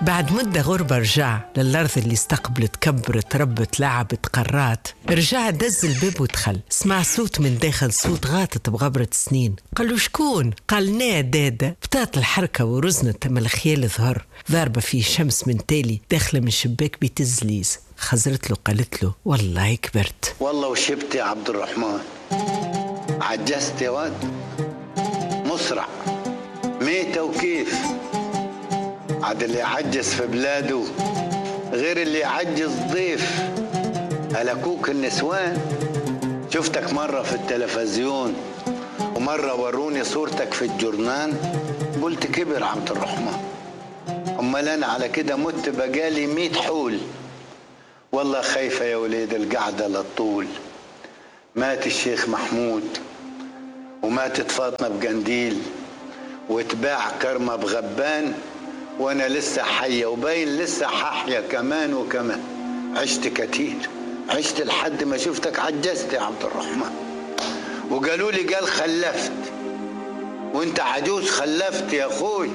بعد مدة غربة رجع للأرض اللي استقبلت كبرت ربت لعبت قرات رجع دز الباب ودخل سمع صوت من داخل صوت غاطت بغبرة سنين قال له شكون قال نا دادا بتات الحركة ورزنت أما الخيال ظهر ضاربة في شمس من تالي داخلة من شباك بتزليز خزرت له قالت له والله كبرت والله وشبت يا عبد الرحمن عجزت يا واد مسرع ميتة وكيف عاد اللي يعجز في بلاده غير اللي يعجز ضيف هلكوك النسوان شفتك مرة في التلفزيون ومرة وروني صورتك في الجورنان قلت كبر عبد الرحمن امال انا على كده مت بقالي ميت حول والله خايفة يا وليد القعدة للطول مات الشيخ محمود وماتت فاطمة بقنديل واتباع كرمة بغبان وانا لسه حية وباين لسه ححيا كمان وكمان عشت كتير عشت لحد ما شفتك عجزت يا عبد الرحمن وقالوا لي قال خلفت وانت عجوز خلفت يا اخوي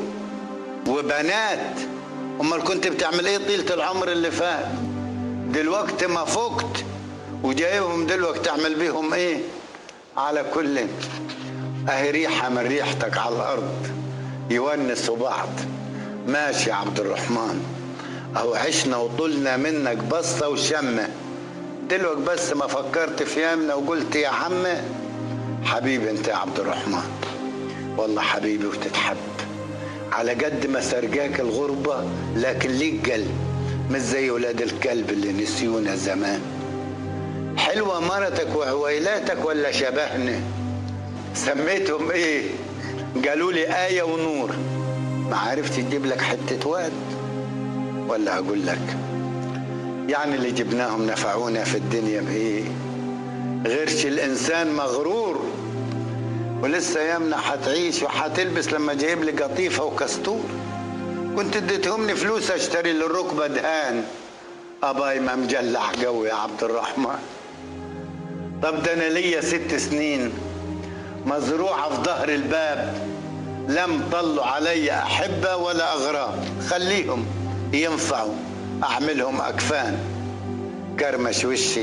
وبنات امال كنت بتعمل ايه طيلة العمر اللي فات دلوقتي ما فقت وجايبهم دلوقتي تعمل بيهم ايه على كل اهي ريحة من ريحتك على الارض يونسوا بعض ماشي يا عبد الرحمن اهو عشنا وطولنا منك بصة وشمة دلوقتي بس ما فكرت في يمنا وقلت يا عم حبيبي انت يا عبد الرحمن والله حبيبي وتتحب على قد ما سرقاك الغربة لكن ليك قلب مش زي ولاد الكلب اللي نسيونا زمان حلوة مرتك وعويلاتك ولا شبهنا سميتهم ايه قالوا لي آية ونور ما عرفت تجيب لك حتة واد ولا أقول لك يعني اللي جبناهم نفعونا في الدنيا بإيه غيرش الإنسان مغرور ولسه يمنا حتعيش وحتلبس لما جايب لي قطيفة وكستور كنت اديتهمني فلوس اشتري للركبة دهان أباي ما مجلع قوي يا عبد الرحمن طب ده أنا ليا ست سنين مزروعة في ظهر الباب لم طلوا علي أحبة ولا أغراب خليهم ينفعوا أعملهم أكفان كرمش وشي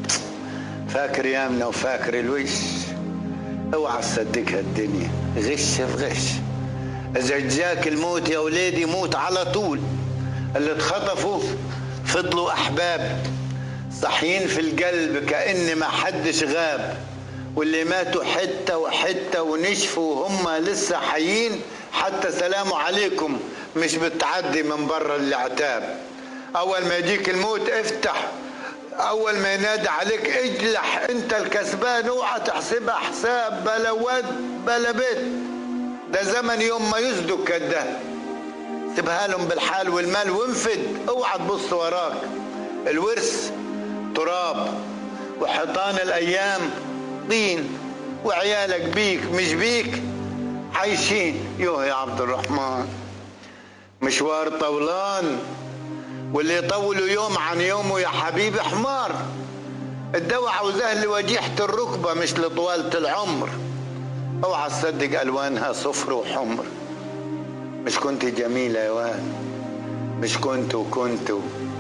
فاكر يامنا وفاكر الوش اوعى تصدقها الدنيا غش في غش اذا جاك الموت يا ولادي موت على طول اللي اتخطفوا فضلوا احباب صحيين في القلب كأن ما حدش غاب واللي ماتوا حتة وحتة ونشفوا وهم لسه حيين حتى سلام عليكم مش بتعدي من بره العتاب اول ما يجيك الموت افتح اول ما ينادي عليك اجلح انت الكسبان اوعى تحسبها حساب بلا واد بلا بيت ده زمن يوم ما يصدق كده سيبها لهم بالحال والمال وانفد اوعى تبص وراك الورث تراب وحيطان الايام طين وعيالك بيك مش بيك عايشين يوه يا عبد الرحمن مشوار طولان واللي يطولوا يوم عن يومه يا حبيبي حمار الدواء عاوزاه لوجيحة الركبة مش لطوالة العمر اوعى تصدق الوانها صفر وحمر مش كنت جميلة يا واد مش كنت وكنت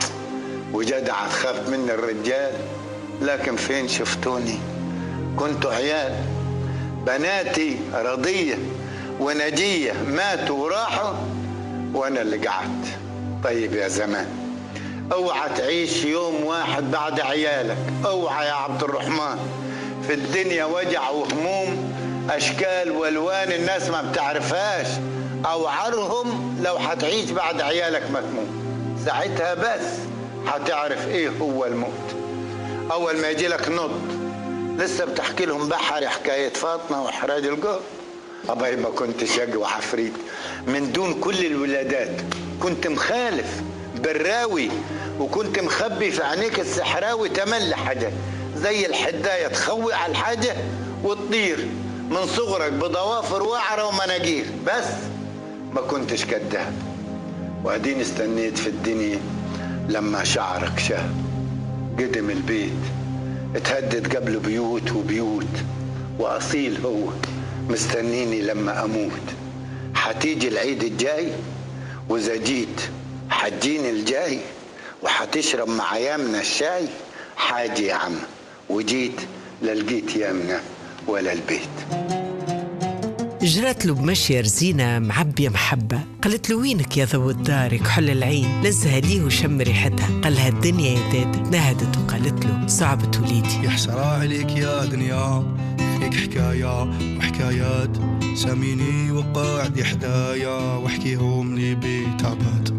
وجدع تخاف من الرجال لكن فين شفتوني كنتوا عيال بناتي رضية ونجية ماتوا وراحوا وانا اللي قعدت طيب يا زمان اوعى تعيش يوم واحد بعد عيالك اوعى يا عبد الرحمن في الدنيا وجع وهموم اشكال والوان الناس ما بتعرفهاش اوعرهم لو هتعيش بعد عيالك ما تموت ساعتها بس هتعرف ايه هو الموت اول ما يجي لك نط لسه بتحكي لهم بحري حكايه فاطمه واحراج الجهر أباي ما كنت شقي وعفريت من دون كل الولادات كنت مخالف براوي وكنت مخبي في عينيك السحراوي تملي حاجة زي الحداية تخوي على الحاجة وتطير من صغرك بضوافر وعرة ومناجير بس ما كنتش كذاب واديني استنيت في الدنيا لما شعرك شاب قدم البيت اتهدد قبل بيوت وبيوت واصيل هو مستنيني لما اموت حتيجي العيد الجاي واذا جيت حتجيني الجاي وحتشرب مع يامنا الشاي حاجي يا عم وجيت للقيت يامنا ولا البيت جرت له بمشي رزينة معبية محبة قالت له وينك يا ذو الدار كحل العين نزها ليه وشم ريحتها قالها الدنيا يا داد نهدت وقالت له صعبت وليدي يا حسرة عليك يا دنيا فيك حكاية وحكايات ساميني وقعد حدايا واحكيهم لي بيت عباد